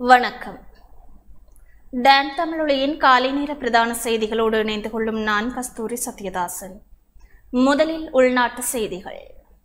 வணக்கம் டான் தமிழொலியின் காலை நேர பிரதான செய்திகளோடு இணைந்து கொள்ளும் நான் கஸ்தூரி சத்யதாசன் முதலில் உள்நாட்டு செய்திகள்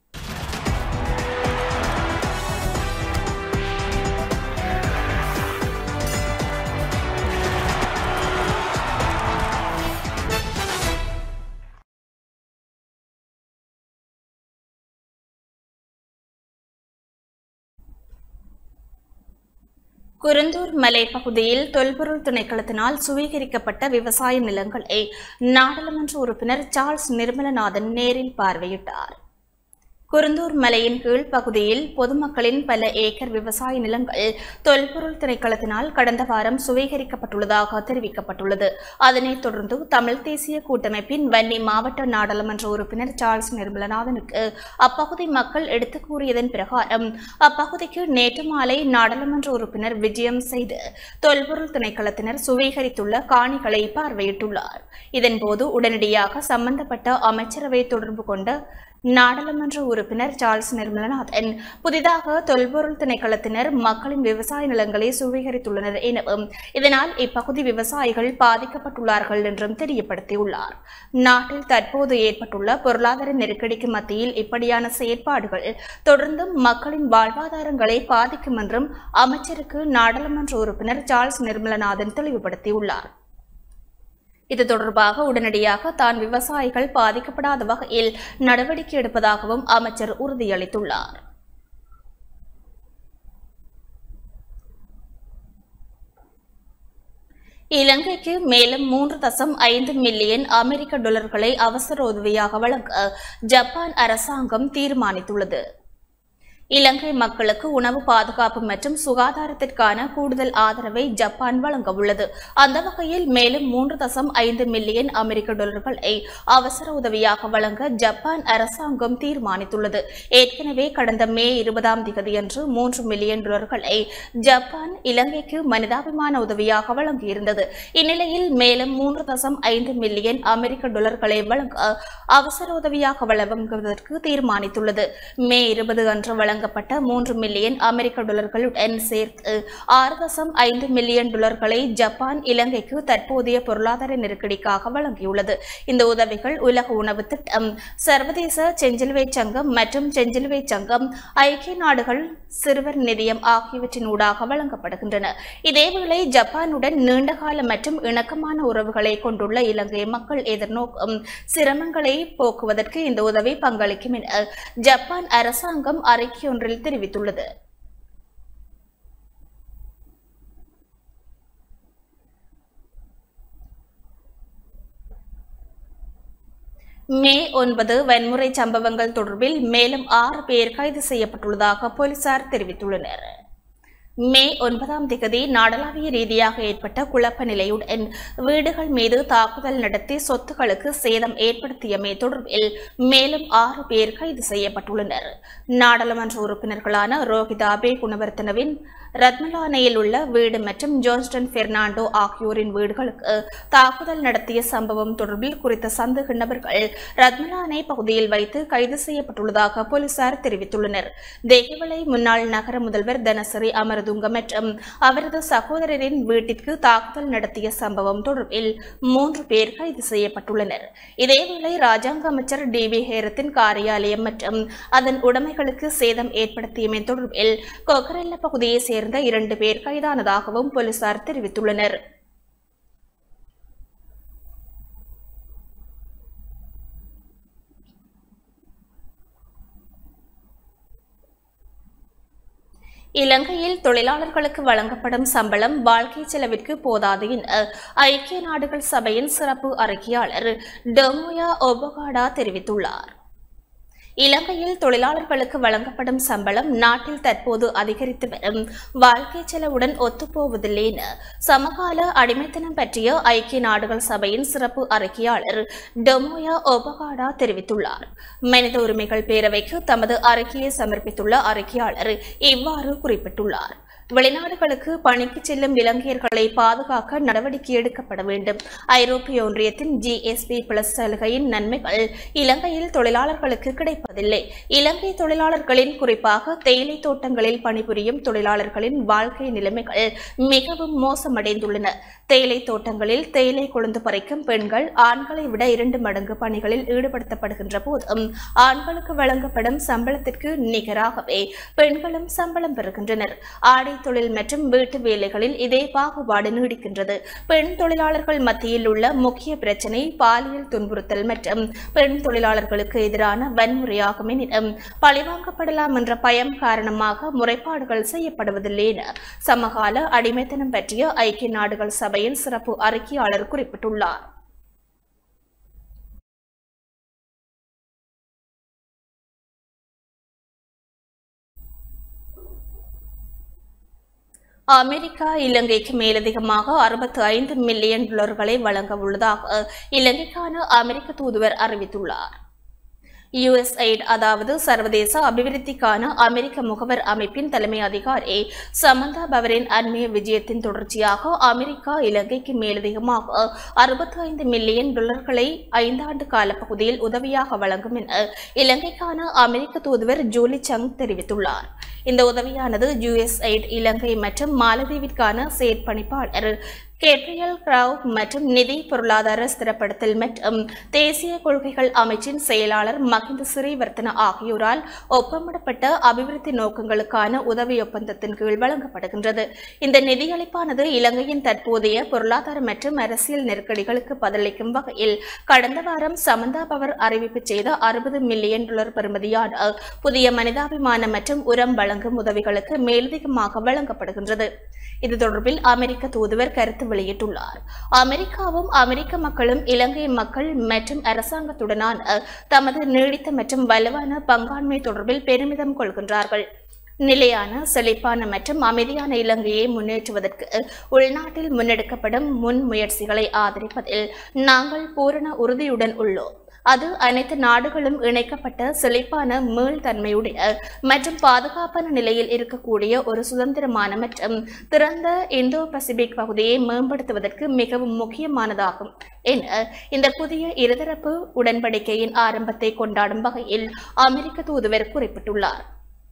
குருந்தூர் மலைப்பகுதியில் தொல்பொருள் திணைக்களத்தினால் சுவீகரிக்கப்பட்ட விவசாய நிலங்களை நாடாளுமன்ற உறுப்பினர் சார்ல்ஸ் நிர்மலநாதன் நேரில் பார்வையிட்டார் குருந்தூர் மலையின் கீழ் பகுதியில் பொதுமக்களின் பல ஏக்கர் விவசாய நிலங்கள் தொல்பொருள் திணைக்களத்தினால் கடந்த வாரம் சுவீகரிக்கப்பட்டுள்ளதாக தெரிவிக்கப்பட்டுள்ளது அதனைத் தொடர்ந்து தமிழ் தேசிய கூட்டமைப்பின் வன்னி மாவட்ட நாடாளுமன்ற உறுப்பினர் சார்ல்ஸ் நிர்மலநாதனுக்கு அப்பகுதி மக்கள் எடுத்துக் கூறியதன் பிரகாரம் அப்பகுதிக்கு நேற்று மாலை நாடாளுமன்ற உறுப்பினர் விஜயம் செய்து தொல்பொருள் திணைக்களத்தினர் சுவீகரித்துள்ள காணிகளை பார்வையிட்டுள்ளார் இதன்போது உடனடியாக சம்பந்தப்பட்ட அமைச்சரவை தொடர்பு கொண்ட நாடாளுமன்ற உறுப்பினர் சார்ல்ஸ் நிர்மலநாதன் புதிதாக தொல்பொருள் திணைக்களத்தினர் மக்களின் விவசாய நிலங்களை சுவீகரித்துள்ளனர் எனவும் இதனால் இப்பகுதி விவசாயிகள் பாதிக்கப்பட்டுள்ளார்கள் என்றும் தெரியப்படுத்தியுள்ளார் நாட்டில் தற்போது ஏற்பட்டுள்ள பொருளாதார நெருக்கடிக்கு மத்தியில் இப்படியான செயற்பாடுகள் தொடர்ந்தும் மக்களின் வாழ்வாதாரங்களை பாதிக்கும் என்றும் அமைச்சருக்கு நாடாளுமன்ற உறுப்பினர் சார்ல்ஸ் நிர்மலநாதன் தெளிவுபடுத்தியுள்ளார் இது தொடர்பாக உடனடியாக தான் விவசாயிகள் பாதிக்கப்படாத வகையில் நடவடிக்கை எடுப்பதாகவும் அமைச்சர் உறுதியளித்துள்ளார் இலங்கைக்கு மேலும் மூன்று தசம் ஐந்து மில்லியன் அமெரிக்க டாலர்களை அவசர உதவியாக வழங்க ஜப்பான் அரசாங்கம் தீர்மானித்துள்ளது இலங்கை மக்களுக்கு உணவு பாதுகாப்பு மற்றும் சுகாதாரத்திற்கான கூடுதல் ஆதரவை ஜப்பான் வழங்க உள்ளது அந்த வகையில் மேலும் மூன்று தசம் ஐந்து மில்லியன் அமெரிக்க டாலர்களை அவசர உதவியாக வழங்க ஜப்பான் அரசாங்கம் தீர்மானித்துள்ளது ஏற்கனவே கடந்த மே இருபதாம் தேதியன்று மூன்று மில்லியன் டாலர்களை ஜப்பான் இலங்கைக்கு மனிதாபிமான உதவியாக வழங்கியிருந்தது இந்நிலையில் மேலும் மூன்று தசம் ஐந்து மில்லியன் அமெரிக்க டாலர்களை வழங்க அவசர உதவியாக வழங்குவதற்கு தீர்மானித்துள்ளது மே இருபது அன்று வழங்க வழங்கப்பட்ட மூன்று மில்லியன் அமெரிக்க டாலர்களுடன் சேர்த்து ஆறு தசம் ஐந்து மில்லியன் டாலர்களை ஜப்பான் இலங்கைக்கு தற்போதைய பொருளாதார நெருக்கடிக்காக வழங்கியுள்ளது இந்த உதவிகள் உலக உணவு திட்டம் சர்வதேச செஞ்சிலுவை சங்கம் மற்றும் செஞ்சிலுவை சங்கம் ஐக்கிய நாடுகள் சிறுவர் நிதியம் ஆகியவற்றின் ஊடாக வழங்கப்படுகின்றன இதேவேளை ஜப்பானுடன் நீண்டகால மற்றும் இணக்கமான உறவுகளை கொண்டுள்ள இலங்கை மக்கள் எதிர்நோக்கும் சிரமங்களை போக்குவதற்கு இந்த உதவி பங்களிக்கும் என ஜப்பான் அரசாங்கம் அறிக்கை ஒன்றில் தெரிவித்துள்ளது மே ஒன்பது வன்முறை சம்பவங்கள் தொடர்பில் மேலும் ஆறு பேர் கைது செய்யப்பட்டுள்ளதாக போலீசார் தெரிவித்துள்ளனர் மே ஒன்பதாம் திகதி நாடளாவிய ரீதியாக ஏற்பட்ட குழப்ப நிலையுடன் வீடுகள் மீது தாக்குதல் நடத்தி சொத்துக்களுக்கு சேதம் ஏற்படுத்தியமை தொடர்பில் மேலும் ஆறு பேர் கைது செய்யப்பட்டுள்ளனர் நாடாளுமன்ற உறுப்பினர்களான ரோஹிதா பே குணவர்த்தனவின் ரத்மலானையில் உள்ள வீடு மற்றும் ஜோன்ஸ்டன் பெர்னாண்டோ ஆகியோரின் வீடுகளுக்கு தாக்குதல் நடத்திய சம்பவம் தொடர்பில் குறித்த சந்தேக நபர்கள் ரத்மலானை பகுதியில் வைத்து கைது செய்யப்பட்டுள்ளதாக போலீசார் தெரிவித்துள்ளனர் தேகவலை முன்னாள் நகர முதல்வர் தனசரி அமரதுங்க மற்றும் அவரது சகோதரரின் வீட்டிற்கு தாக்குதல் நடத்திய சம்பவம் தொடர்பில் மூன்று பேர் கைது செய்யப்பட்டுள்ளனர் இதேவேளை ராஜாங்க அமைச்சர் டி வி ஹேரத்தின் காரியாலயம் மற்றும் அதன் உடைமைகளுக்கு சேதம் ஏற்படுத்தியமை தொடர்பில் கொக்கரெல்ல பகுதியை சேர்ந்த இரண்டு பேர் கைதானதாகவும் போலீசார் தெரிவித்துள்ளனர் இலங்கையில் தொழிலாளர்களுக்கு வழங்கப்படும் சம்பளம் வாழ்க்கை செலவிற்கு போதாது என ஐக்கிய நாடுகள் சபையின் சிறப்பு அறிக்கையாளர் டொமோயா ஒபகாடா தெரிவித்துள்ளார் இலங்கையில் தொழிலாளர்களுக்கு வழங்கப்படும் சம்பளம் நாட்டில் தற்போது அதிகரித்து வரும் வாழ்க்கை செலவுடன் ஒத்துப்போவதில்லை என சமகால அடிமைத்தனம் பற்றிய ஐக்கிய நாடுகள் சபையின் சிறப்பு அறிக்கையாளர் டொமோயா ஒபகாடா தெரிவித்துள்ளார் மனித உரிமைகள் பேரவைக்கு தமது அறிக்கையை சமர்ப்பித்துள்ள அறிக்கையாளர் இவ்வாறு குறிப்பிட்டுள்ளார் வெளிநாடுகளுக்கு பணிக்கு செல்லும் இலங்கையர்களை பாதுகாக்க நடவடிக்கை எடுக்கப்பட வேண்டும் ஐரோப்பிய ஒன்றியத்தின் ஜிஎஸ்பி பிளஸ் சலுகையின் நன்மைகள் இலங்கையில் தொழிலாளர்களுக்கு கிடைப்பதில்லை இலங்கை தொழிலாளர்களின் குறிப்பாக தேயிலை தோட்டங்களில் பணிபுரியும் தொழிலாளர்களின் வாழ்க்கை நிலைமைகள் மிகவும் மோசமடைந்துள்ளன தேயிலை தோட்டங்களில் தேயிலை கொழுந்து பறிக்கும் பெண்கள் ஆண்களை விட இரண்டு மடங்கு பணிகளில் ஈடுபடுத்தப்படுகின்ற போதும் ஆண்களுக்கு வழங்கப்படும் சம்பளத்திற்கு நிகராகவே பெண்களும் சம்பளம் பெறுகின்றனர் ஆடை தொழில் மற்றும் வீட்டு வேலைகளில் இதே பாகுபாடு நீடிக்கின்றது பெண் தொழிலாளர்கள் மத்தியில் உள்ள முக்கிய பிரச்சினை பாலியல் துன்புறுத்தல் மற்றும் பெண் தொழிலாளர்களுக்கு எதிரான வன்முறையாகும் எனினும் பழிவாங்கப்படலாம் என்ற பயம் காரணமாக முறைப்பாடுகள் செய்யப்படுவதில்லை என சமகால அடிமைத்தனம் பற்றிய ஐக்கிய நாடுகள் சபையின் சிறப்பு அறிக்கையாளர் குறிப்பிட்டுள்ளார் அமெரிக்கா இலங்கைக்கு மேலதிகமாக அறுபத்தி ஐந்து மில்லியன் டாலர்களை வழங்க உள்ளதாக இலங்கைக்கான அமெரிக்க தூதுவர் அறிவித்துள்ளார் யுஎஸ்ஐட் அதாவது சர்வதேச அபிவிருத்திக்கான அமெரிக்க முகவர் அமைப்பின் தலைமை அதிகாரி சமந்தா பவரின் அண்மைய விஜயத்தின் தொடர்ச்சியாக அமெரிக்கா இலங்கைக்கு மேலதிகமாக அறுபத்தி ஐந்து மில்லியன் டாலர்களை ஐந்தாண்டு கால பகுதியில் உதவியாக வழங்கும் என இலங்கைக்கான அமெரிக்க தூதுவர் ஜூலி சங் தெரிவித்துள்ளார் இந்த உதவியானது யுஎஸ்ஐட் இலங்கை மற்றும் மாலத்தீவிற்கான செயற்பணிப்பாளர் கேப்ரியல் கிராவ் மற்றும் நிதி பொருளாதார ஸ்திரப்படுத்தல் மற்றும் தேசிய கொள்கைகள் அமைச்சின் செயலாளர் மகிந்த ஸ்ரீவர்த்தன ஆகியோரால் ஒப்பமிடப்பட்ட அபிவிருத்தி நோக்கங்களுக்கான உதவி ஒப்பந்தத்தின் கீழ் வழங்கப்படுகின்றது இந்த நிதியளிப்பானது இலங்கையின் தற்போதைய பொருளாதார மற்றும் அரசியல் நெருக்கடிகளுக்கு பதிலளிக்கும் வகையில் கடந்த வாரம் சமந்தா பவர் அறிவிப்பு செய்த அறுபது மில்லியன் டாலர் பெறுமதியான புதிய மனிதாபிமான மற்றும் உரம் வழங்கும் உதவிகளுக்கு மேலதிகமாக வழங்கப்படுகின்றது இது தொடர்பில் அமெரிக்க தூதுவர் கருத்து வெளியிட்டுள்ளார் அமெரிக்காவும் அமெரிக்க மக்களும் இலங்கை மக்கள் மற்றும் அரசாங்கத்துடனான தமது நீடித்த மற்றும் வலுவான பங்காண்மை தொடர்பில் பெருமிதம் கொள்கின்றார்கள் நிலையான செழிப்பான மற்றும் அமைதியான இலங்கையை முன்னேற்றுவதற்கு உள்நாட்டில் முன்னெடுக்கப்படும் முன்முயற்சிகளை ஆதரிப்பதில் நாங்கள் பூரண உறுதியுடன் உள்ளோம் அது அனைத்து நாடுகளும் இணைக்கப்பட்ட செழிப்பான மீள்தன்மையுடைய மற்றும் பாதுகாப்பான நிலையில் இருக்கக்கூடிய ஒரு சுதந்திரமான மற்றும் திறந்த இந்தோ பசிபிக் பகுதியை மேம்படுத்துவதற்கு மிகவும் முக்கியமானதாகும் என இந்த புதிய இருதரப்பு உடன்படிக்கையின் ஆரம்பத்தை கொண்டாடும் வகையில் அமெரிக்க தூதுவர் குறிப்பிட்டுள்ளார்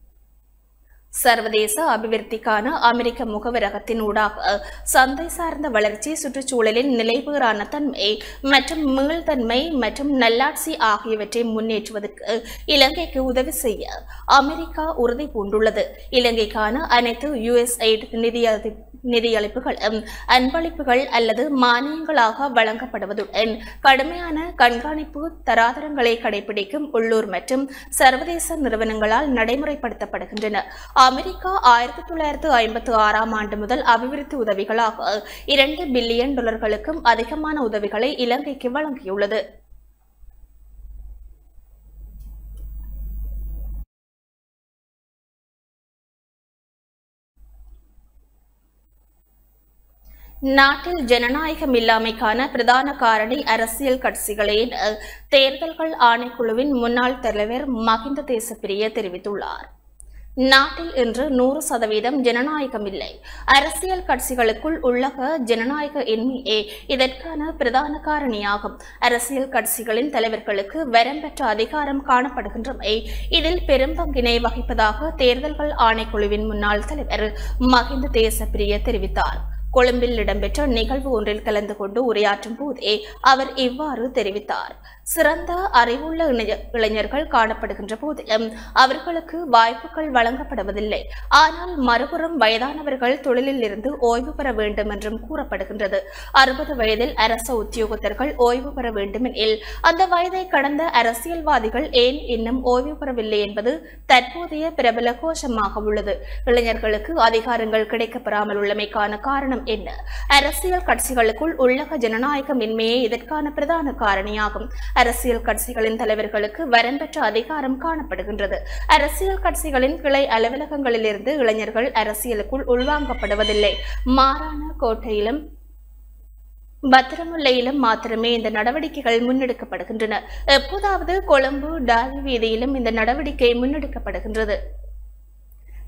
சர்வதேச அபிவிருத்திக்கான அமெரிக்க முகவரகத்தின் ஊடாக சந்தை சார்ந்த வளர்ச்சி சுற்றுச்சூழலின் நிலைபேறான தன்மை மற்றும் மீள்தன்மை மற்றும் நல்லாட்சி ஆகியவற்றை முன்னேற்றுவதற்கு இலங்கைக்கு உதவி செய்ய அமெரிக்கா உறுதி பூண்டுள்ளது இலங்கைக்கான அனைத்து யுஎஸ்ஐட் நிதியதி நிதியளிப்புகளும் அன்பளிப்புகள் அல்லது மானியங்களாக வழங்கப்படுவதுடன் கடுமையான கண்காணிப்பு தராதரங்களை கடைபிடிக்கும் உள்ளூர் மற்றும் சர்வதேச நிறுவனங்களால் நடைமுறைப்படுத்தப்படுகின்றன அமெரிக்கா ஆயிரத்தி தொள்ளாயிரத்து ஐம்பத்தி ஆறாம் ஆண்டு முதல் அபிவிருத்தி உதவிகளாக இரண்டு பில்லியன் டாலர்களுக்கும் அதிகமான உதவிகளை இலங்கைக்கு வழங்கியுள்ளது நாட்டில் ஜனநாயகம் இல்லாமைக்கான பிரதான காரணி அரசியல் கட்சிகளே என தேர்தல்கள் ஆணைக்குழுவின் முன்னாள் தலைவர் மகிந்த தேசப்பிரிய தெரிவித்துள்ளார் நாட்டில் இன்று நூறு சதவீதம் ஜனநாயகம் இல்லை அரசியல் கட்சிகளுக்குள் உள்ளக ஜனநாயக இன்மையே இதற்கான பிரதான காரணியாகும் அரசியல் கட்சிகளின் தலைவர்களுக்கு வரம்பெற்ற அதிகாரம் காணப்படுகின்றமை இதில் பெரும்பங்கினை வகிப்பதாக தேர்தல்கள் ஆணைக்குழுவின் முன்னாள் தலைவர் மகிந்த தேசப்பிரிய தெரிவித்தார் கொழும்பில் இடம்பெற்ற நிகழ்வு ஒன்றில் கலந்து கொண்டு உரையாற்றும் போதே அவர் இவ்வாறு தெரிவித்தார் சிறந்த அறிவுள்ள இளைஞ- இளைஞர்கள் காணப்படுகின்ற போதிலும் அவர்களுக்கு வாய்ப்புகள் வழங்கப்படுவதில்லை ஆனால் மறுபுறம் வயதானவர்கள் தொழிலில் இருந்து ஓய்வு பெற வேண்டும் என்றும் கூறப்படுகின்றது அறுபது வயதில் அரச உத்தியோகத்தர்கள் ஓய்வு பெற வேண்டுமெனில் அந்த வயதை கடந்த அரசியல்வாதிகள் ஏன் இன்னும் ஓய்வு பெறவில்லை என்பது தற்போதைய பிரபல கோஷமாக உள்ளது இளைஞர்களுக்கு அதிகாரங்கள் கிடைக்கப்பெறாமல் உள்ளமைக்கான காரணம் என்ன அரசியல் கட்சிகளுக்குள் உள்ளக ஜனநாயகம் இன்மையே இதற்கான பிரதான காரணியாகும் அரசியல் கட்சிகளின் தலைவர்களுக்கு வரம்பெற்ற அதிகாரம் காணப்படுகின்றது அரசியல் கட்சிகளின் கிளை அலுவலகங்களிலிருந்து இளைஞர்கள் அரசியலுக்குள் உள்வாங்கப்படுவதில்லை மாறான கோட்டையிலும் பத்திரமுல்லையிலும் மாத்திரமே இந்த நடவடிக்கைகள் முன்னெடுக்கப்படுகின்றன எப்போதாவது கொழும்பு டாலி வீதியிலும் இந்த நடவடிக்கை முன்னெடுக்கப்படுகின்றது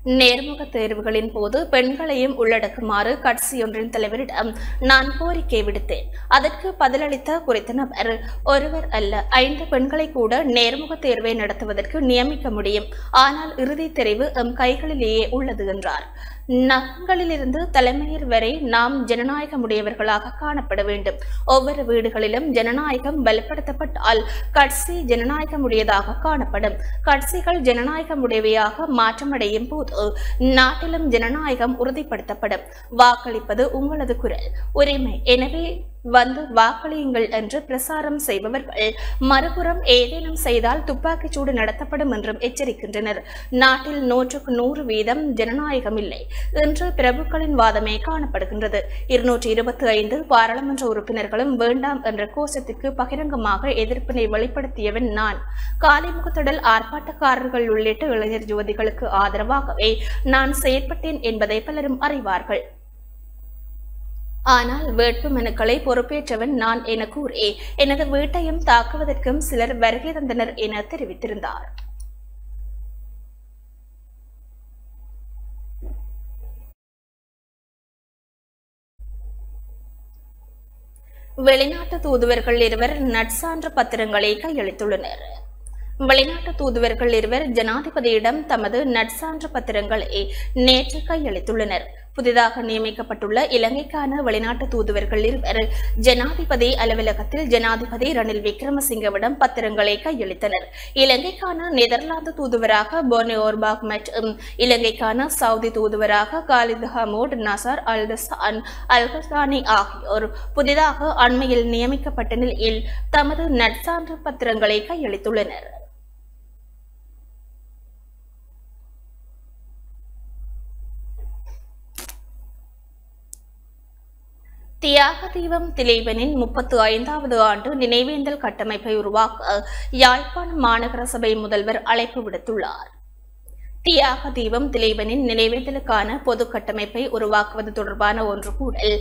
நேர்முக தேர்வுகளின் போது பெண்களையும் உள்ளடக்குமாறு கட்சியொன்றின் தலைவரிடம் நான் கோரிக்கை விடுத்தேன் அதற்கு பதிலளித்த குறித்த நபர் ஒருவர் அல்ல ஐந்து பெண்களை கூட நேர்முக தேர்வை நடத்துவதற்கு நியமிக்க முடியும் ஆனால் இறுதி தெரிவு எம் கைகளிலேயே உள்ளது என்றார் நகங்களிலிருந்து தலைமையர் வரை நாம் ஜனநாயகமுடையவர்களாக காணப்பட வேண்டும் ஒவ்வொரு வீடுகளிலும் ஜனநாயகம் பலப்படுத்தப்பட்டால் கட்சி ஜனநாயகமுடையதாக காணப்படும் கட்சிகள் ஜனநாயகமுடையவையாக மாற்றமடையும் போது நாட்டிலும் ஜனநாயகம் உறுதிப்படுத்தப்படும் வாக்களிப்பது உங்களது குரல் உரிமை எனவே வந்து வாக்களியுங்கள் என்று பிரசாரம் செய்பவர்கள் மறுபுறம் ஏதேனும் செய்தால் துப்பாக்கிச் சூடு நடத்தப்படும் என்றும் எச்சரிக்கின்றனர் நாட்டில் நூற்றுக்கு நூறு வீதம் ஜனநாயகம் இல்லை என்று பிரபுக்களின் வாதமே காணப்படுகின்றது இருநூற்றி இருபத்தி ஐந்து பாராளுமன்ற உறுப்பினர்களும் வேண்டாம் என்ற கோஷத்திற்கு பகிரங்கமாக எதிர்ப்பினை வெளிப்படுத்தியவன் நான் காலிமுகத்திடல் ஆர்ப்பாட்டக்காரர்கள் உள்ளிட்ட இளைஞர் யுவதிகளுக்கு ஆதரவாகவே நான் செயற்பட்டேன் என்பதை பலரும் அறிவார்கள் ஆனால் வேட்பு மனுக்களை பொறுப்பேற்றவன் நான் என கூறி எனது வீட்டையும் தாக்குவதற்கும் சிலர் வருகை தந்தனர் என தெரிவித்திருந்தார் வெளிநாட்டு தூதுவர்கள் இருவர் நட்சான்று பத்திரங்களை கையளித்துள்ளனர் வெளிநாட்டு தூதுவர்கள் இருவர் ஜனாதிபதியிடம் தமது நட்சான்று பத்திரங்களை நேற்று கையளித்துள்ளனர் புதிதாக நியமிக்கப்பட்டுள்ள இலங்கைக்கான வெளிநாட்டு தூதுவர்கள் இருவர் ஜனாதிபதி அலுவலகத்தில் ஜனாதிபதி ரணில் விக்ரமசிங்கவிடம் பத்திரங்களை கையளித்தனர் இலங்கைக்கான நெதர்லாந்து தூதுவராக போனி ஓர்பாக் மற்றும் இலங்கைக்கான சவுதி தூதுவராக காலித் ஹமூட் நசார் அல்தசான் அல்கசானி ஆகியோர் புதிதாக அண்மையில் நியமிக்கப்பட்ட நிலையில் தமது நட்சான்று பத்திரங்களை கையளித்துள்ளனர் தியாக தீபம் திலீபனின் முப்பத்து ஐந்தாவது ஆண்டு நினைவேந்தல் கட்டமைப்பை உருவாக்க யாழ்ப்பாணம் மாநகர சபை முதல்வர் அழைப்பு விடுத்துள்ளார் தியாக தீபம் திலீபனின் நினைவேந்தலுக்கான பொது கட்டமைப்பை உருவாக்குவது தொடர்பான ஒன்று கூடல்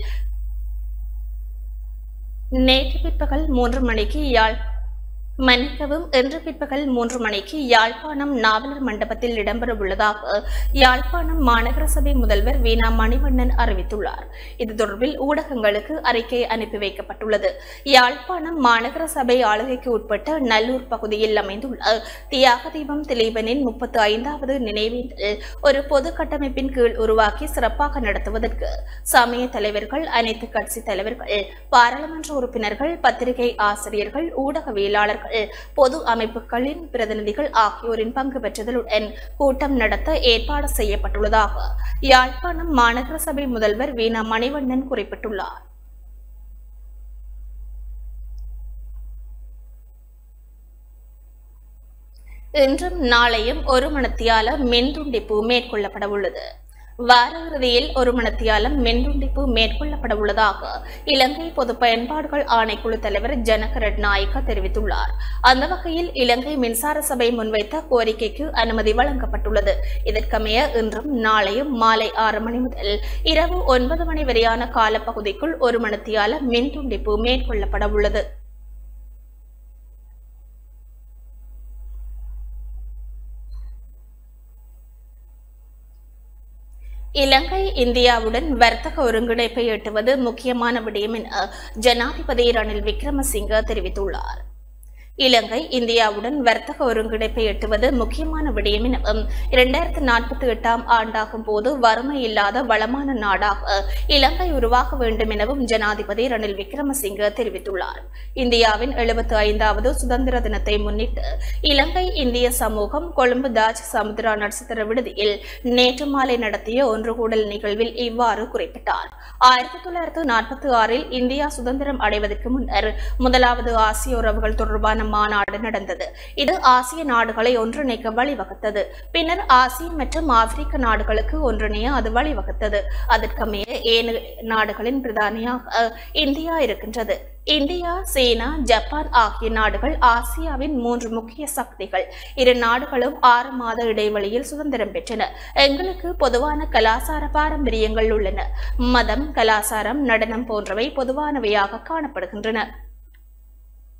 நேற்று பிற்பகல் மூன்று மணிக்கு யாழ் மன்னிக்கவும் இன்று பிற்பகல் மூன்று மணிக்கு யாழ்ப்பாணம் நாவலர் மண்டபத்தில் இடம்பெறவுள்ளதாக யாழ்ப்பாணம் மாநகர சபை முதல்வர் வீணா மணிவண்ணன் அறிவித்துள்ளார் இது தொடர்பில் ஊடகங்களுக்கு அறிக்கை அனுப்பி வைக்கப்பட்டுள்ளது யாழ்ப்பாணம் மாநகர சபை ஆளுகைக்கு உட்பட்ட நல்லூர் பகுதியில் அமைந்துள்ள தியாக தீபம் திலீபனின் முப்பத்து ஐந்தாவது நினைவேந்தல் ஒரு பொது கட்டமைப்பின் கீழ் உருவாக்கி சிறப்பாக நடத்துவதற்கு சமய தலைவர்கள் அனைத்து கட்சி தலைவர்கள் பாராளுமன்ற உறுப்பினர்கள் பத்திரிகை ஆசிரியர்கள் ஊடகவியலாளர்கள் பொது அமைப்புகளின் பிரதிநிதிகள் ஆகியோரின் பங்கு பெற்றதுடன் கூட்டம் நடத்த ஏற்பாடு செய்யப்பட்டுள்ளதாக யாழ்ப்பாணம் மாநகர சபை முதல்வர் வீணா மணிவண்ணன் குறிப்பிட்டுள்ளார் இன்றும் நாளையும் ஒரு மணத்தியால மின் துண்டிப்பு மேற்கொள்ளப்பட உள்ளது வார இறுதியில் ஒரு மணத்தியாலம் மின்துண்டிப்பு மேற்கொள்ளப்பட உள்ளதாக இலங்கை பொது பயன்பாடுகள் ஆணைக்குழு தலைவர் ஜனக ரட்நாயக்க தெரிவித்துள்ளார் அந்த வகையில் இலங்கை மின்சார சபை முன்வைத்த கோரிக்கைக்கு அனுமதி வழங்கப்பட்டுள்ளது இதற்கமைய இன்றும் நாளையும் மாலை ஆறு மணி முதல் இரவு ஒன்பது மணி வரையான காலப்பகுதிக்குள் ஒரு மணத்தியால மின் துண்டிப்பு மேற்கொள்ளப்பட உள்ளது இலங்கை இந்தியாவுடன் வர்த்தக ஒருங்கிணைப்பை எட்டுவது முக்கியமான விடயம் என ஜனாதிபதி ரணில் விக்ரமசிங்க தெரிவித்துள்ளார் இலங்கை இந்தியாவுடன் வர்த்தக ஒருங்கிணைப்பை எட்டுவது முக்கியமான விடயம் எனவும் இரண்டாயிரத்தி நாற்பத்தி எட்டாம் ஆண்டாகும் போது வறுமை இல்லாத வளமான நாடாக இலங்கை உருவாக வேண்டும் எனவும் ஜனாதிபதி ரணில் விக்ரமசிங்க தெரிவித்துள்ளார் இந்தியாவின் எழுபத்தி ஐந்தாவது சுதந்திர தினத்தை முன்னிட்டு இலங்கை இந்திய சமூகம் கொழும்பு தாஜ் சமுத்ரா நட்சத்திர விடுதியில் நேற்று மாலை நடத்திய ஒன்று கூடல் நிகழ்வில் இவ்வாறு குறிப்பிட்டார் ஆயிரத்தி தொள்ளாயிரத்து நாற்பத்தி ஆறில் இந்தியா சுதந்திரம் அடைவதற்கு முன்னர் முதலாவது ஆசிய உறவுகள் தொடர்பான மாநாடு நடந்தது இது ஆசிய நாடுகளை ஒன்றிணைக்க வழிவகுத்தது பின்னர் ஆசிய மற்றும் ஆப்பிரிக்க நாடுகளுக்கு ஒன்றிணைய அது வழிவகுத்தது அதற்கமைய ஏழு நாடுகளின் பிரதானியாக இந்தியா இருக்கின்றது இந்தியா சீனா ஜப்பான் ஆகிய நாடுகள் ஆசியாவின் மூன்று முக்கிய சக்திகள் இரு நாடுகளும் ஆறு மாத இடைவெளியில் சுதந்திரம் பெற்றன எங்களுக்கு பொதுவான கலாசார பாரம்பரியங்கள் உள்ளன மதம் கலாசாரம் நடனம் போன்றவை பொதுவானவையாக காணப்படுகின்றன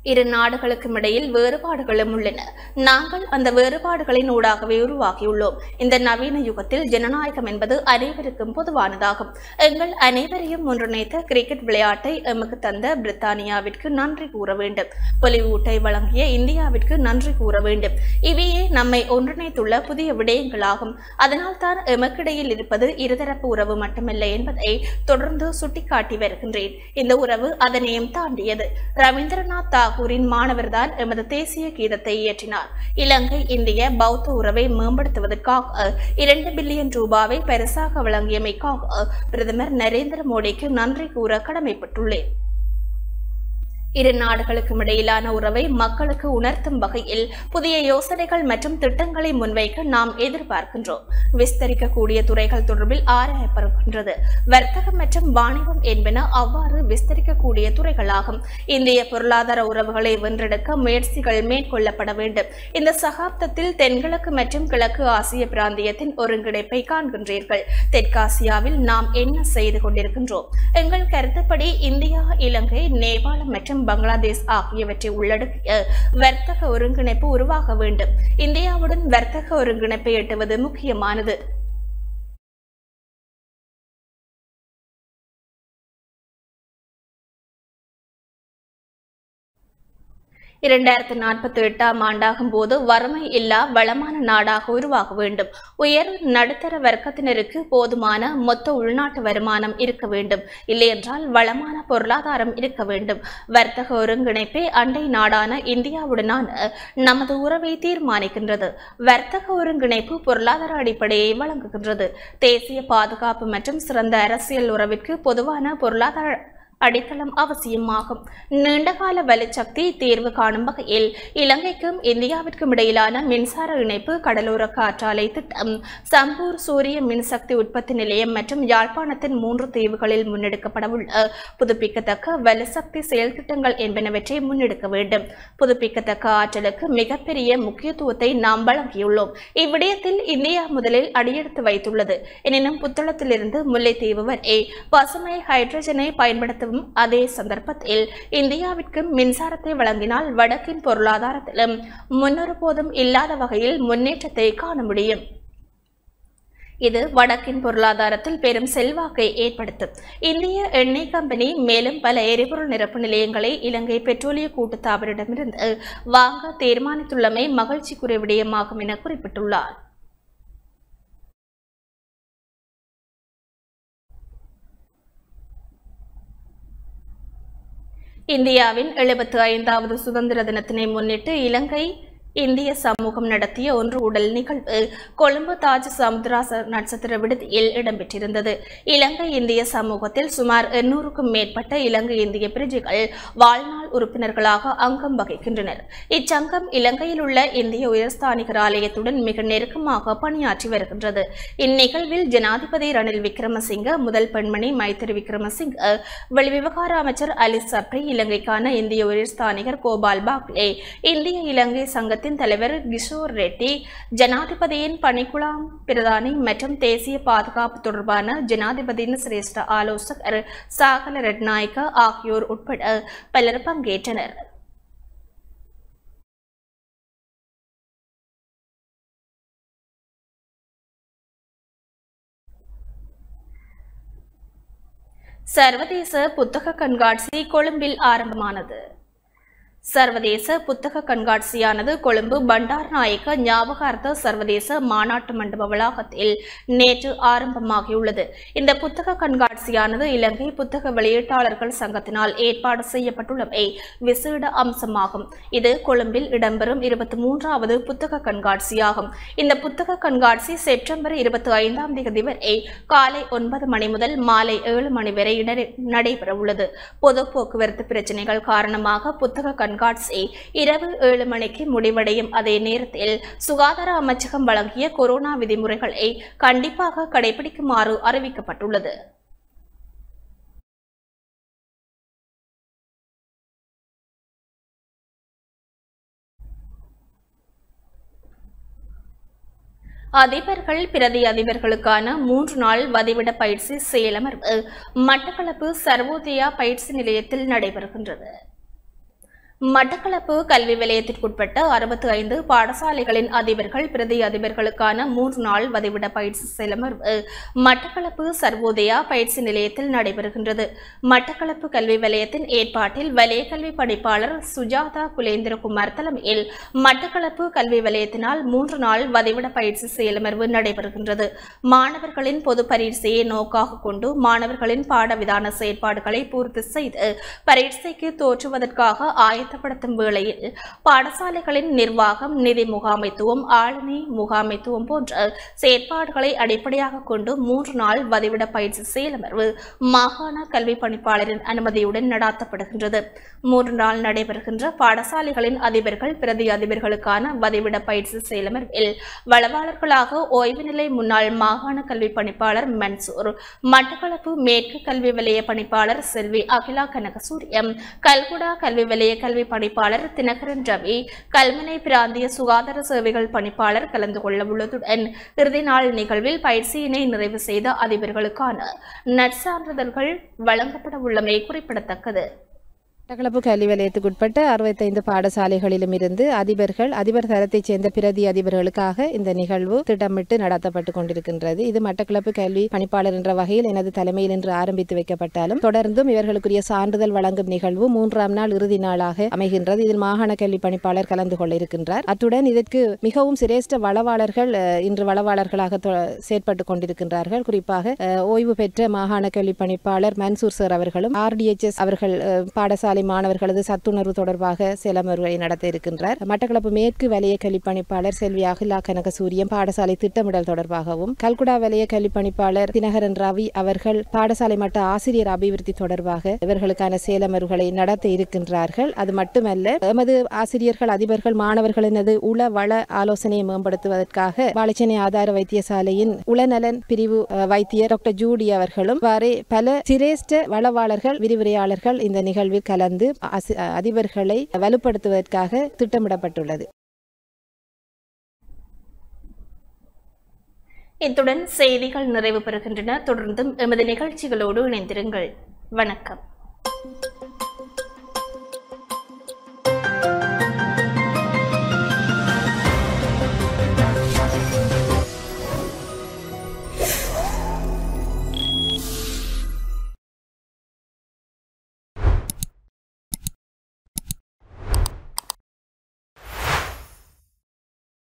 இரு நாடுகளுக்கும் இடையில் வேறுபாடுகளும் உள்ளன நாங்கள் அந்த வேறுபாடுகளின் ஊடாகவே உருவாக்கியுள்ளோம் இந்த நவீன யுகத்தில் ஜனநாயகம் என்பது அனைவருக்கும் பொதுவானதாகும் எங்கள் அனைவரையும் ஒன்றிணைத்த கிரிக்கெட் விளையாட்டை எமக்கு தந்த பிரித்தானியாவிற்கு நன்றி கூற வேண்டும் பொலிவூட்டை வழங்கிய இந்தியாவிற்கு நன்றி கூற வேண்டும் இவையே நம்மை ஒன்றிணைத்துள்ள புதிய விடயங்களாகும் அதனால்தான் எமக்கிடையில் இருப்பது இருதரப்பு உறவு மட்டுமல்ல என்பதை தொடர்ந்து சுட்டிக்காட்டி வருகின்றேன் இந்த உறவு அதனையும் தாண்டியது ரவீந்திரநாத் தாகூரின் மாணவர்தான் எமது தேசிய கீதத்தை இயற்றினார் இலங்கை இந்திய பௌத்த உறவை மேம்படுத்துவதற்காக இரண்டு பில்லியன் ரூபாவை பரிசாக வழங்கியமைக்காக பிரதமர் நரேந்திர மோடிக்கு நன்றி கூற கடமைப்பட்டுள்ளேன் இரு நாடுகளுக்கும் இடையிலான உறவை மக்களுக்கு உணர்த்தும் வகையில் புதிய யோசனைகள் மற்றும் திட்டங்களை முன்வைக்க நாம் எதிர்பார்க்கின்றோம் விஸ்தரிக்கக்கூடிய துறைகள் தொடர்பில் ஆராயப்படுகின்றது வர்த்தகம் மற்றும் வாணிபம் என்பன அவ்வாறு விஸ்தரிக்கக்கூடிய துறைகளாகும் இந்திய பொருளாதார உறவுகளை வென்றெடுக்க முயற்சிகள் மேற்கொள்ளப்பட வேண்டும் இந்த சகாப்தத்தில் தென்கிழக்கு மற்றும் கிழக்கு ஆசிய பிராந்தியத்தின் ஒருங்கிணைப்பை காண்கின்றீர்கள் தெற்காசியாவில் நாம் என்ன செய்து கொண்டிருக்கின்றோம் எங்கள் கருத்துப்படி இந்தியா இலங்கை நேபாளம் மற்றும் பங்களாதேஷ் ஆகியவற்றை உள்ளடக்கிய வர்த்தக ஒருங்கிணைப்பு உருவாக வேண்டும் இந்தியாவுடன் வர்த்தக ஒருங்கிணைப்பை எட்டுவது முக்கியமானது இரண்டாயிரத்தி நாற்பத்தி எட்டாம் ஆண்டாகும் போது வறுமை இல்லா வளமான நாடாக உருவாக வேண்டும் உயர் நடுத்தர வர்க்கத்தினருக்கு போதுமான மொத்த உள்நாட்டு வருமானம் இருக்க வேண்டும் இல்லையென்றால் வளமான பொருளாதாரம் இருக்க வேண்டும் வர்த்தக ஒருங்கிணைப்பே அண்டை நாடான இந்தியாவுடனான நமது உறவை தீர்மானிக்கின்றது வர்த்தக ஒருங்கிணைப்பு பொருளாதார அடிப்படையை வழங்குகின்றது தேசிய பாதுகாப்பு மற்றும் சிறந்த அரசியல் உறவிற்கு பொதுவான பொருளாதார அடித்தளம் அவசியமாகும் நீண்டகால வலுச்சக்தி தீர்வு காணும் வகையில் இலங்கைக்கும் இந்தியாவிற்கும் இடையிலான மின்சார இணைப்பு கடலோர காற்றாலை திட்டம் சம்பூர் சூரிய மின்சக்தி உற்பத்தி நிலையம் மற்றும் யாழ்ப்பாணத்தின் மூன்று தீவுகளில் முன்னெடுக்கப்படவுள்ள புதுப்பிக்கத்தக்க வலுசக்தி செயல் திட்டங்கள் என்பனவற்றை முன்னெடுக்க வேண்டும் புதுப்பிக்கத்தக்க ஆற்றலுக்கு மிகப்பெரிய முக்கியத்துவத்தை நாம் வழங்கியுள்ளோம் இவ்விடயத்தில் இந்தியா முதலில் அடியெடுத்து வைத்துள்ளது எனினும் புத்தளத்திலிருந்து முல்லைத்தீவு வரை பசுமை ஹைட்ரஜனை பயன்படுத்தவும் அதே சந்தர்ப்பத்தில் இந்தியாவிற்கு மின்சாரத்தை வழங்கினால் வடக்கின் பொருளாதாரத்திலும் முன்னொரு போதும் இல்லாத வகையில் முன்னேற்றத்தை காண முடியும் இது வடக்கின் பொருளாதாரத்தில் பெரும் செல்வாக்கை ஏற்படுத்தும் இந்திய எண்ணெய் கம்பெனி மேலும் பல எரிபொருள் நிரப்பு நிலையங்களை இலங்கை பெட்ரோலிய கூட்டுத்தாபரிடமிருந்து வாங்க தீர்மானித்துள்ளமை மகிழ்ச்சிக்குரிய விடயமாகும் என குறிப்பிட்டுள்ளார் இந்தியாவின் எழுபத்தி ஐந்தாவது சுதந்திர தினத்தினை முன்னிட்டு இலங்கை இந்திய சமூகம் நடத்திய ஒன்று உடல் நிகழ்வு கொழும்பு தாஜ் சமுத்ரா ச- நட்சத்திர விடுதியில் இடம்பெற்றிருந்தது இலங்கை இந்திய சமூகத்தில் சுமார் எண்ணூறுக்கும் மேற்பட்ட இலங்கை இந்திய பிரஜைகள் வாழ்நாள் உறுப்பினர்களாக அங்கம் வகிக்கின்றனர் இச்சங்கம் இலங்கையில் உள்ள இந்திய உயர்ஸ்தானிகர் ஆலயத்துடன் மிக நெருக்கமாக பணியாற்றி வருகின்றது இந்நிகழ்வில் ஜனாதிபதி ரணில் விக்ரமசிங்க முதல் பெண்மணி மைத்திரி விக்ரமசிங்க வெளிவிவகார அமைச்சர் அலி சப்ரி இலங்கைக்கான இந்திய உயர்ஸ்தானிகர் கோபால் பாக்லே இந்திய இலங்கை சங்கத்தின் தலைவர் கிஷோர் ரெட்டி ஜனாதிபதியின் பணிக்குழாம் பிரதானி மற்றும் தேசிய பாதுகாப்பு தொடர்பான ஜனாதிபதியின் சிரேஷ்ட ஆலோசகர் சாகல ரட்நாயக்க ஆகியோர் உட்பட பலர் பங்கேற்றனர் சர்வதேச புத்தக கண்காட்சி கொழும்பில் ஆரம்பமானது சர்வதேச புத்தக கண்காட்சியானது கொழும்பு பண்டார் நாயக்க ஞாபகார்த்த சர்வதேச மாநாட்டு மண்டப வளாகத்தில் நேற்று ஆரம்பமாகியுள்ளது இந்த புத்தக கண்காட்சியானது இலங்கை புத்தக வெளியீட்டாளர்கள் சங்கத்தினால் ஏற்பாடு செய்யப்பட்டுள்ளவை விசேட அம்சமாகும் இது கொழும்பில் இடம்பெறும் இருபத்தி மூன்றாவது புத்தக கண்காட்சியாகும் இந்த புத்தக கண்காட்சி செப்டம்பர் இருபத்தி ஐந்தாம் தேதி வரை காலை ஒன்பது மணி முதல் மாலை ஏழு மணி வரை இடர்- நடைபெறவுள்ளது பொது போக்குவரத்து பிரச்சினைகள் காரணமாக புத்தக கண்காட்சி இரவு ஏழு மணிக்கு முடிவடையும் அதே நேரத்தில் சுகாதார அமைச்சகம் வழங்கிய கொரோனா விதிமுறைகளை கண்டிப்பாக கடைபிடிக்குமாறு அறிவிக்கப்பட்டுள்ளது அதிபர்கள் பிரதி அதிபர்களுக்கான மூன்று நாள் வதிவிட பயிற்சி செயலமர்வு மட்டக்களப்பு சர்வோதயா பயிற்சி நிலையத்தில் நடைபெறுகின்றது மட்டக்களப்பு கல்வி வலயத்திற்குட்பட்ட அறுபத்தி ஐந்து பாடசாலைகளின் அதிபர்கள் பிரதி அதிபர்களுக்கான மூன்று நாள் வதிவிட பயிற்சி செலமர்வு மட்டக்களப்பு சர்வோதயா பயிற்சி நிலையத்தில் நடைபெறுகின்றது மட்டக்களப்பு கல்வி வலயத்தின் ஏற்பாட்டில் வலய கல்வி பணிப்பாளர் சுஜாதா குலேந்திரகுமார் தலைமையில் மட்டக்களப்பு கல்வி வலயத்தினால் மூன்று நாள் வதிவிட பயிற்சி செயலமர்வு நடைபெறுகின்றது மாணவர்களின் பொது பரீட்சையை நோக்காக கொண்டு மாணவர்களின் பாடவிதான செயற்பாடுகளை பூர்த்தி செய்து பரீட்சைக்கு தோற்றுவதற்காக ஆயத்தப்படுத்தும் வேளையில் பாடசாலைகளின் நிர்வாகம் நிதி முகாமைத்துவம் ஆளுநை முகாமைத்துவம் போன்ற செயற்பாடுகளை அடிப்படையாக கொண்டு மூன்று நாள் வதிவிட பயிற்சி செயலமர்வு மாகாண கல்வி பணிப்பாளரின் அனுமதியுடன் நடாத்தப்படுகின்றது மூன்று நாள் நடைபெறுகின்ற பாடசாலைகளின் அதிபர்கள் பிரதி அதிபர்களுக்கான வதிவிட பயிற்சி செயலமர்வில் வளவாளர்களாக ஓய்வு நிலை முன்னாள் மாகாண கல்வி பணிப்பாளர் மன்சூர் மட்டக்களப்பு மேற்கு கல்வி வலய பணிப்பாளர் செல்வி அகிலா கனகசூரியம் கல்குடா கல்வி வலய கல்வி பணிப்பாளர் தினகரன் ரவி கல்முனை பிராந்திய சுகாதார சேவைகள் பணிப்பாளர் கலந்து கொள்ள உள்ளதுடன் இறுதி நாள் நிகழ்வில் பயிற்சியினை நிறைவு செய்த அதிபர்களுக்கான நற்சான்றிதழ்கள் வழங்கப்பட உள்ளமை குறிப்பிடத்தக்கது மட்டக்களப்பு கல்வி வலயத்துக்குட்பட்ட அறுபத்தைந்து பாடசாலைகளிலும் இருந்து அதிபர்கள் அதிபர் தரத்தைச் சேர்ந்த பிரதி அதிபர்களுக்காக இந்த நிகழ்வு திட்டமிட்டு நடத்தப்பட்டு கொண்டிருக்கின்றது இது மட்டக்களப்பு கல்வி பணிப்பாளர் என்ற வகையில் எனது தலைமையில் இன்று ஆரம்பித்து வைக்கப்பட்டாலும் தொடர்ந்தும் இவர்களுக்குரிய சான்றிதழ் வழங்கும் நிகழ்வு மூன்றாம் நாள் இறுதி நாளாக அமைகின்றது இதில் மாகாண கல்வி பணிப்பாளர் கலந்து கொள்ள இருக்கின்றார் அத்துடன் இதற்கு மிகவும் சிரேஷ்ட வளவாளர்கள் அஹ், இன்று வளவாளர்களாக தொ- செயற்பட்டு கொண்டிருக்கின்றார்கள் குறிப்பாக அஹ், ஓய்வு பெற்ற மாகாண கல்வி பணிப்பாளர் மன்சூர் சார் அவர்களும் ஆர்டிஎச்எஸ் அவர்கள் அஹ், பாடசாலை மாணவர்களது சத்துணர்வு தொடர்பாக சிலமர்வுகளை நடத்த இருக்கின்றார் மட்டக்களப்பு மேற்கு வலய கல்வி பணிப்பாளர் செல்வி அகிலா கனகசூரியம் பாடசாலை திட்டமிடல் தொடர்பாகவும் கல்குடா வலய கல்வி பணிப்பாளர் தினகரன் ரவி அவர்கள் பாடசாலை மட்ட ஆசிரியர் அபிவிருத்தி தொடர்பாக இவர்களுக்கான சேலமர்வுகளை நடத்த இருக்கின்றார்கள் அது மட்டுமல்ல எமது ஆசிரியர்கள் அதிபர்கள் மாணவர்களினது உள வள ஆலோசனையை மேம்படுத்துவதற்காக வாழைச்சேனை ஆதார வைத்தியசாலையின் உளநலன் பிரிவு அஹ், வைத்தியர் டாக்டர் ஜூடி அவர்களும் இவ்வாறே பல சிரேஷ்ட வளவாளர்கள் விரிவுரையாளர்கள் இந்த நிகழ்வில் கலந்து அசி- அதிபர்களை வலுப்படுத்துவதற்காக திட்டமிடப்பட்டுள்ளது இத்துடன் செய்திகள் நிறைவு பெறுகின்றன தொடர்ந்தும் எமது நிகழ்ச்சிகளோடு இணைந்திருங்கள் வணக்கம்